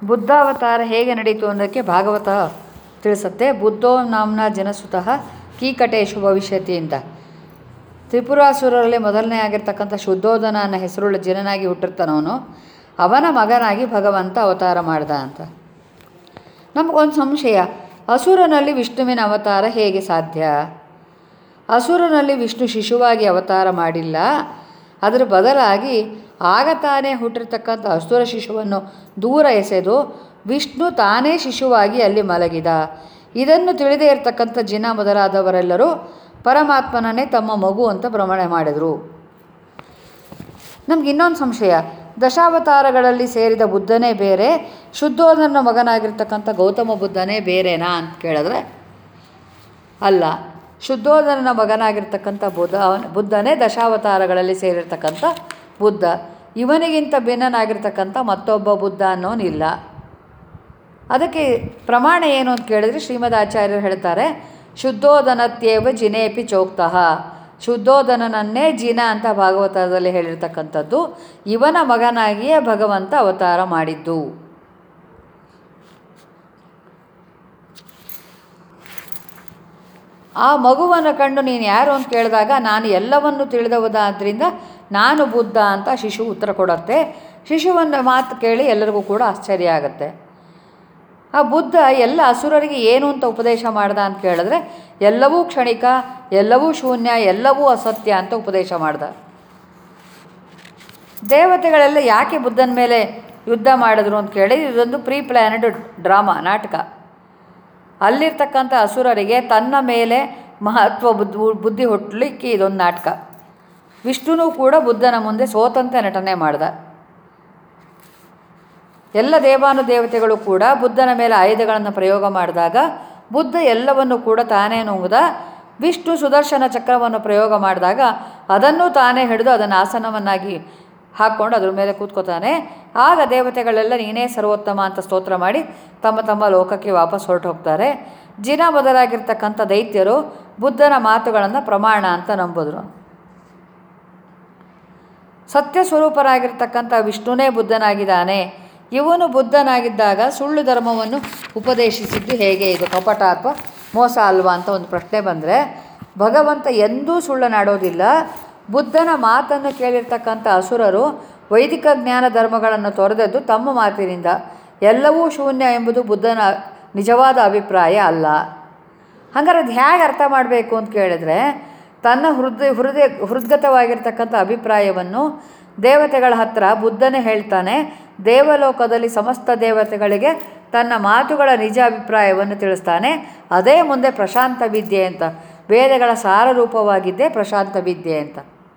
ಬುದ್ಧಾವತಾರ ಹೇಗೆ ನಡೀತು ಅನ್ನೋದಕ್ಕೆ ಭಾಗವತ ತಿಳಿಸುತ್ತೆ ಬುದ್ಧೋ ನಾಮ್ನ ಜನಸುತಃ ಕೀಕಟೇಶು ಭವಿಷ್ಯತಿ ಅಂತ ತ್ರಿಪುರಾಸುರರಲ್ಲಿ ಮೊದಲನೇ ಆಗಿರ್ತಕ್ಕಂಥ ಶುದ್ಧೋಧನ ಅನ್ನೋ ಹೆಸರುಳ್ಳ ಜನನಾಗಿ ಹುಟ್ಟಿರ್ತಾನವನು ಅವನ ಮಗನಾಗಿ ಭಗವಂತ ಅವತಾರ ಮಾಡ್ದ ಅಂತ ನಮಗೊಂದು ಸಂಶಯ ಅಸುರನಲ್ಲಿ ವಿಷ್ಣುವಿನ ಅವತಾರ ಹೇಗೆ ಸಾಧ್ಯ ಅಸುರನಲ್ಲಿ ವಿಷ್ಣು ಶಿಶುವಾಗಿ ಅವತಾರ ಮಾಡಿಲ್ಲ ಅದರ ಬದಲಾಗಿ ಆಗ ತಾನೇ ಹುಟ್ಟಿರ್ತಕ್ಕಂಥ ಅಸುರ ಶಿಶುವನ್ನು ದೂರ ಎಸೆದು ವಿಷ್ಣು ತಾನೇ ಶಿಶುವಾಗಿ ಅಲ್ಲಿ ಮಲಗಿದ ಇದನ್ನು ತಿಳಿದೇ ಇರತಕ್ಕಂಥ ಜಿನ ಮೊದಲಾದವರೆಲ್ಲರೂ ಪರಮಾತ್ಮನನ್ನೇ ತಮ್ಮ ಮಗು ಅಂತ ಭ್ರಮಣೆ ಮಾಡಿದರು ನಮ್ಗೆ ಇನ್ನೊಂದು ಸಂಶಯ ದಶಾವತಾರಗಳಲ್ಲಿ ಸೇರಿದ ಬುದ್ಧನೇ ಬೇರೆ ಶುದ್ಧೋಧನ ಮಗನಾಗಿರ್ತಕ್ಕಂಥ ಗೌತಮ ಬುದ್ಧನೇ ಬೇರೆನಾ ಅಂತ ಕೇಳಿದ್ರೆ ಅಲ್ಲ ಶುದ್ಧೋಧನನ ಮಗನಾಗಿರ್ತಕ್ಕಂಥ ಬುದ್ಧ ಅವನ ಬುದ್ಧನೇ ದಶಾವತಾರಗಳಲ್ಲಿ ಸೇರಿರ್ತಕ್ಕಂಥ ಬುದ್ಧ ಇವನಿಗಿಂತ ಭಿನ್ನನಾಗಿರ್ತಕ್ಕಂಥ ಮತ್ತೊಬ್ಬ ಬುದ್ಧ ಅನ್ನೋನಿಲ್ಲ ಅದಕ್ಕೆ ಪ್ರಮಾಣ ಏನು ಅಂತ ಕೇಳಿದ್ರೆ ಶ್ರೀಮದ್ ಆಚಾರ್ಯರು ಹೇಳ್ತಾರೆ ಶುದ್ಧೋಧನತ್ಯೇವ ಜಿನೇಪಿ ಚೋಕ್ತಃ ಶುದ್ಧೋಧನನನ್ನೇ ಜಿನ ಅಂತ ಭಾಗವತದಲ್ಲಿ ಹೇಳಿರ್ತಕ್ಕಂಥದ್ದು ಇವನ ಮಗನಾಗಿಯೇ ಭಗವಂತ ಅವತಾರ ಮಾಡಿದ್ದು ಆ ಮಗುವನ್ನು ಕಂಡು ನೀನು ಯಾರು ಅಂತ ಕೇಳಿದಾಗ ನಾನು ಎಲ್ಲವನ್ನು ತಿಳಿದವುದಾದ್ರಿಂದ ನಾನು ಬುದ್ಧ ಅಂತ ಶಿಶು ಉತ್ತರ ಕೊಡುತ್ತೆ ಶಿಶುವನ್ನು ಮಾತು ಕೇಳಿ ಎಲ್ಲರಿಗೂ ಕೂಡ ಆಶ್ಚರ್ಯ ಆಗುತ್ತೆ ಆ ಬುದ್ಧ ಎಲ್ಲ ಅಸುರರಿಗೆ ಏನು ಅಂತ ಉಪದೇಶ ಮಾಡ್ದ ಅಂತ ಕೇಳಿದ್ರೆ ಎಲ್ಲವೂ ಕ್ಷಣಿಕ ಎಲ್ಲವೂ ಶೂನ್ಯ ಎಲ್ಲವೂ ಅಸತ್ಯ ಅಂತ ಉಪದೇಶ ಮಾಡ್ದ ದೇವತೆಗಳೆಲ್ಲ ಯಾಕೆ ಬುದ್ಧನ ಮೇಲೆ ಯುದ್ಧ ಮಾಡಿದ್ರು ಅಂತ ಕೇಳಿ ಇದೊಂದು ಪ್ರೀ ಪ್ಲ್ಯಾನಡ್ ಡ್ರಾಮಾ ನಾಟಕ ಅಲ್ಲಿರ್ತಕ್ಕಂಥ ಅಸುರರಿಗೆ ತನ್ನ ಮೇಲೆ ಮಹತ್ವ ಬುದ್ಧಿ ಬುದ್ಧಿ ಹುಟ್ಟಲಿಕ್ಕೆ ಇದೊಂದು ನಾಟಕ ವಿಷ್ಣುನೂ ಕೂಡ ಬುದ್ಧನ ಮುಂದೆ ಸೋತಂತೆ ನಟನೆ ಮಾಡ್ದ ಎಲ್ಲ ದೇವಾನುದೇವತೆಗಳು ಕೂಡ ಬುದ್ಧನ ಮೇಲೆ ಆಯುಧಗಳನ್ನು ಪ್ರಯೋಗ ಮಾಡಿದಾಗ ಬುದ್ಧ ಎಲ್ಲವನ್ನು ಕೂಡ ತಾನೇ ನುಂಗ್ದ ವಿಷ್ಣು ಸುದರ್ಶನ ಚಕ್ರವನ್ನು ಪ್ರಯೋಗ ಮಾಡಿದಾಗ ಅದನ್ನು ತಾನೇ ಹಿಡಿದು ಅದನ್ನು ಆಸನವನ್ನಾಗಿ ಹಾಕ್ಕೊಂಡು ಅದ್ರ ಮೇಲೆ ಕೂತ್ಕೋತಾನೆ ಆಗ ದೇವತೆಗಳೆಲ್ಲ ನೀನೇ ಸರ್ವೋತ್ತಮ ಅಂತ ಸ್ತೋತ್ರ ಮಾಡಿ ತಮ್ಮ ತಮ್ಮ ಲೋಕಕ್ಕೆ ವಾಪಸ್ ಹೊರಟು ಹೋಗ್ತಾರೆ ಜಿನ ಮೊದಲಾಗಿರ್ತಕ್ಕಂಥ ದೈತ್ಯರು ಬುದ್ಧನ ಮಾತುಗಳನ್ನು ಪ್ರಮಾಣ ಅಂತ ನಂಬಿದ್ರು ಸತ್ಯ ಸ್ವರೂಪರಾಗಿರ್ತಕ್ಕಂಥ ವಿಷ್ಣುನೇ ಬುದ್ಧನಾಗಿದ್ದಾನೆ ಇವನು ಬುದ್ಧನಾಗಿದ್ದಾಗ ಸುಳ್ಳು ಧರ್ಮವನ್ನು ಉಪದೇಶಿಸಿದ್ದು ಹೇಗೆ ಇದು ಕಪಟ ಅಥವಾ ಮೋಸ ಅಲ್ವಾ ಅಂತ ಒಂದು ಪ್ರಶ್ನೆ ಬಂದರೆ ಭಗವಂತ ಎಂದೂ ಸುಳ್ಳನಾಡೋದಿಲ್ಲ ಬುದ್ಧನ ಮಾತನ್ನು ಕೇಳಿರ್ತಕ್ಕಂಥ ಅಸುರರು ವೈದಿಕ ಜ್ಞಾನ ಧರ್ಮಗಳನ್ನು ತೊರೆದದ್ದು ತಮ್ಮ ಮಾತಿನಿಂದ ಎಲ್ಲವೂ ಶೂನ್ಯ ಎಂಬುದು ಬುದ್ಧನ ನಿಜವಾದ ಅಭಿಪ್ರಾಯ ಅಲ್ಲ ಹಂಗಾರೆ ಅದು ಹೇಗೆ ಅರ್ಥ ಮಾಡಬೇಕು ಅಂತ ಕೇಳಿದ್ರೆ ತನ್ನ ಹೃದಯ ಹೃದಯ ಹೃದ್ಗತವಾಗಿರ್ತಕ್ಕಂಥ ಅಭಿಪ್ರಾಯವನ್ನು ದೇವತೆಗಳ ಹತ್ರ ಬುದ್ಧನೇ ಹೇಳ್ತಾನೆ ದೇವಲೋಕದಲ್ಲಿ ಸಮಸ್ತ ದೇವತೆಗಳಿಗೆ ತನ್ನ ಮಾತುಗಳ ನಿಜ ಅಭಿಪ್ರಾಯವನ್ನು ತಿಳಿಸ್ತಾನೆ ಅದೇ ಮುಂದೆ ಪ್ರಶಾಂತ ವಿದ್ಯೆ ಅಂತ ವೇದಗಳ ಸಾರರೂಪವಾಗಿದ್ದೇ ಪ್ರಶಾಂತ ವಿದ್ಯೆ ಅಂತ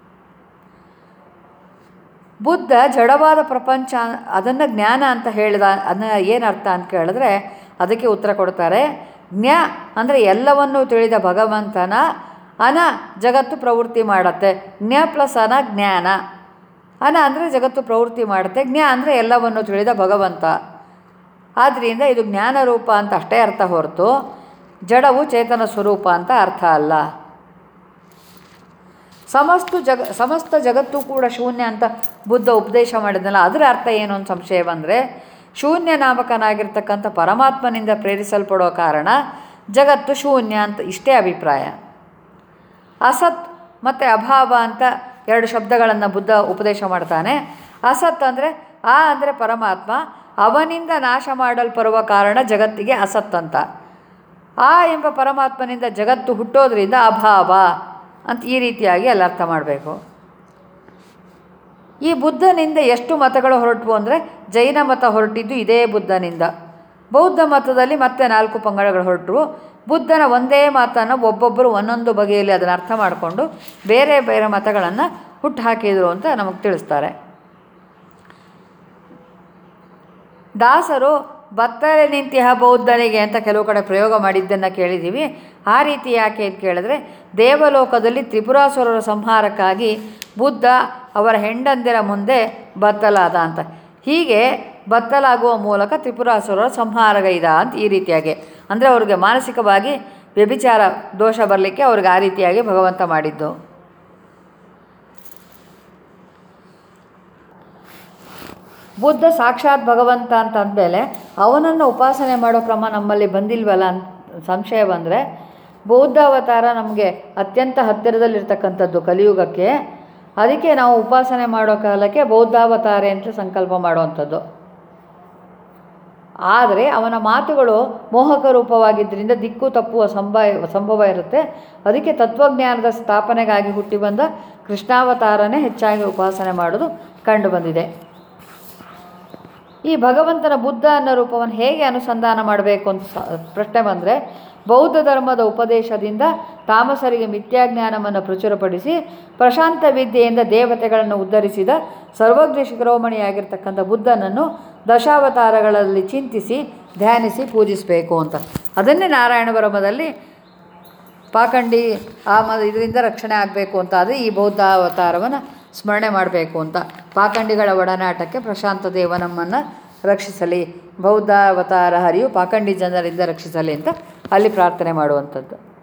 ಬುದ್ಧ ಜಡವಾದ ಪ್ರಪಂಚ ಅದನ್ನು ಜ್ಞಾನ ಅಂತ ಹೇಳಿದ ಅದನ್ನ ಏನು ಅರ್ಥ ಅಂತ ಕೇಳಿದ್ರೆ ಅದಕ್ಕೆ ಉತ್ತರ ಕೊಡ್ತಾರೆ ಜ್ಞ ಅಂದರೆ ಎಲ್ಲವನ್ನೂ ತಿಳಿದ ಭಗವಂತನ ಅನ ಜಗತ್ತು ಪ್ರವೃತ್ತಿ ಮಾಡತ್ತೆ ಜ್ಞ ಪ್ಲಸ್ ಅನ ಜ್ಞಾನ ಅನ ಅಂದರೆ ಜಗತ್ತು ಪ್ರವೃತ್ತಿ ಮಾಡುತ್ತೆ ಜ್ಞ ಅಂದರೆ ಎಲ್ಲವನ್ನು ತಿಳಿದ ಭಗವಂತ ಆದ್ದರಿಂದ ಇದು ಜ್ಞಾನ ರೂಪ ಅಂತ ಅಷ್ಟೇ ಅರ್ಥ ಹೊರತು ಜಡವು ಚೇತನ ಸ್ವರೂಪ ಅಂತ ಅರ್ಥ ಅಲ್ಲ ಸಮಸ್ತ ಜಗ ಸಮಸ್ತ ಜಗತ್ತು ಕೂಡ ಶೂನ್ಯ ಅಂತ ಬುದ್ಧ ಉಪದೇಶ ಮಾಡಿದ್ನಲ್ಲ ಅದರ ಅರ್ಥ ಏನು ಅಂತ ಸಂಶಯ ಬಂದರೆ ಶೂನ್ಯ ನಾಮಕನಾಗಿರ್ತಕ್ಕಂಥ ಪರಮಾತ್ಮನಿಂದ ಪ್ರೇರಿಸಲ್ಪಡೋ ಕಾರಣ ಜಗತ್ತು ಶೂನ್ಯ ಅಂತ ಇಷ್ಟೇ ಅಭಿಪ್ರಾಯ ಅಸತ್ ಮತ್ತು ಅಭಾವ ಅಂತ ಎರಡು ಶಬ್ದಗಳನ್ನು ಬುದ್ಧ ಉಪದೇಶ ಮಾಡ್ತಾನೆ ಅಸತ್ ಅಂದರೆ ಆ ಅಂದರೆ ಪರಮಾತ್ಮ ಅವನಿಂದ ನಾಶ ಮಾಡಲ್ಪರುವ ಕಾರಣ ಜಗತ್ತಿಗೆ ಅಸತ್ ಅಂತ ಆ ಎಂಬ ಪರಮಾತ್ಮನಿಂದ ಜಗತ್ತು ಹುಟ್ಟೋದ್ರಿಂದ ಅಭಾವ ಅಂತ ಈ ರೀತಿಯಾಗಿ ಅಲ್ಲಿ ಅರ್ಥ ಮಾಡಬೇಕು ಈ ಬುದ್ಧನಿಂದ ಎಷ್ಟು ಮತಗಳು ಹೊರಟವು ಅಂದರೆ ಜೈನ ಮತ ಹೊರಟಿದ್ದು ಇದೇ ಬುದ್ಧನಿಂದ ಬೌದ್ಧ ಮತದಲ್ಲಿ ಮತ್ತೆ ನಾಲ್ಕು ಪಂಗಡಗಳು ಹೊರಟರು ಬುದ್ಧನ ಒಂದೇ ಮಾತನ್ನು ಒಬ್ಬೊಬ್ಬರು ಒಂದೊಂದು ಬಗೆಯಲ್ಲಿ ಅದನ್ನು ಅರ್ಥ ಮಾಡಿಕೊಂಡು ಬೇರೆ ಬೇರೆ ಮತಗಳನ್ನು ಹುಟ್ಟುಹಾಕಿದರು ಅಂತ ನಮಗೆ ತಿಳಿಸ್ತಾರೆ ದಾಸರು ಬತ್ತಲೆ ನಿಂತಿಹ ಬೌದ್ಧನಿಗೆ ಅಂತ ಕೆಲವು ಕಡೆ ಪ್ರಯೋಗ ಮಾಡಿದ್ದನ್ನು ಕೇಳಿದ್ದೀವಿ ಆ ರೀತಿ ಯಾಕೆ ಅಂತ ಕೇಳಿದ್ರೆ ದೇವಲೋಕದಲ್ಲಿ ತ್ರಿಪುರಾಸುರರ ಸಂಹಾರಕ್ಕಾಗಿ ಬುದ್ಧ ಅವರ ಹೆಂಡಂದಿರ ಮುಂದೆ ಬತ್ತಲಾದ ಅಂತ ಹೀಗೆ ಬತ್ತಲಾಗುವ ಮೂಲಕ ತ್ರಿಪುರಾಸುರರ ಸಂಹಾರಗೈದ ಅಂತ ಈ ರೀತಿಯಾಗಿ ಅಂದರೆ ಅವ್ರಿಗೆ ಮಾನಸಿಕವಾಗಿ ವ್ಯಭಿಚಾರ ದೋಷ ಬರಲಿಕ್ಕೆ ಅವ್ರಿಗೆ ಆ ರೀತಿಯಾಗಿ ಭಗವಂತ ಮಾಡಿದ್ದು ಬುದ್ಧ ಸಾಕ್ಷಾತ್ ಭಗವಂತ ಅಂತ ಅಂದಮೇಲೆ ಅವನನ್ನು ಉಪಾಸನೆ ಮಾಡೋ ಕ್ರಮ ನಮ್ಮಲ್ಲಿ ಬಂದಿಲ್ವಲ್ಲ ಅಂತ ಸಂಶಯ ಬಂದರೆ ಬೌದ್ಧ ಅವತಾರ ನಮಗೆ ಅತ್ಯಂತ ಹತ್ತಿರದಲ್ಲಿರ್ತಕ್ಕಂಥದ್ದು ಕಲಿಯುಗಕ್ಕೆ ಅದಕ್ಕೆ ನಾವು ಉಪಾಸನೆ ಮಾಡೋ ಕಾಲಕ್ಕೆ ಬೌದ್ಧಾವತಾರೆ ಅಂತ ಸಂಕಲ್ಪ ಮಾಡುವಂಥದ್ದು ಆದರೆ ಅವನ ಮಾತುಗಳು ಮೋಹಕ ರೂಪವಾಗಿದ್ದರಿಂದ ದಿಕ್ಕು ತಪ್ಪುವ ಸಂಭವ ಸಂಭವ ಇರುತ್ತೆ ಅದಕ್ಕೆ ತತ್ವಜ್ಞಾನದ ಸ್ಥಾಪನೆಗಾಗಿ ಹುಟ್ಟಿ ಬಂದ ಕೃಷ್ಣಾವತಾರನೇ ಹೆಚ್ಚಾಗಿ ಉಪಾಸನೆ ಮಾಡೋದು ಕಂಡು ಬಂದಿದೆ ಈ ಭಗವಂತನ ಬುದ್ಧ ಅನ್ನೋ ರೂಪವನ್ನು ಹೇಗೆ ಅನುಸಂಧಾನ ಮಾಡಬೇಕು ಅಂತ ಸ- ಪ್ರಶ್ನೆ ಬಂದರೆ ಬೌದ್ಧ ಧರ್ಮದ ಉಪದೇಶದಿಂದ ತಾಮಸರಿಗೆ ಮಿಥ್ಯಾಜ್ಞಾನವನ್ನು ಪ್ರಚುರಪಡಿಸಿ ಪ್ರಶಾಂತ ವಿದ್ಯೆಯಿಂದ ದೇವತೆಗಳನ್ನು ಉದ್ಧರಿಸಿದ ಸರ್ವಜ್ಞ ಶಿಖರೋಮಣಿಯಾಗಿರ್ತಕ್ಕಂಥ ಬುದ್ಧನನ್ನು ದಶಾವತಾರಗಳಲ್ಲಿ ಚಿಂತಿಸಿ ಧ್ಯಾನಿಸಿ ಪೂಜಿಸಬೇಕು ಅಂತ ಅದನ್ನೇ ನಾರಾಯಣ ಬ್ರಹ್ಮದಲ್ಲಿ ಪಾಖಂಡಿ ಆ ಮ ಇದರಿಂದ ರಕ್ಷಣೆ ಆಗಬೇಕು ಅಂತ ಆದರೆ ಈ ಬೌದ್ಧ ಅವತಾರವನ್ನು ಸ್ಮರಣೆ ಮಾಡಬೇಕು ಅಂತ ಪಾಖಂಡಿಗಳ ಒಡನಾಟಕ್ಕೆ ಪ್ರಶಾಂತ ದೇವ ನಮ್ಮನ್ನು ರಕ್ಷಿಸಲಿ ಬೌದ್ಧ ಅವತಾರ ಹರಿಯು ಪಾಖಂಡಿ ಜನರಿಂದ ರಕ್ಷಿಸಲಿ ಅಂತ ಅಲ್ಲಿ ಪ್ರಾರ್ಥನೆ ಮಾಡುವಂಥದ್ದು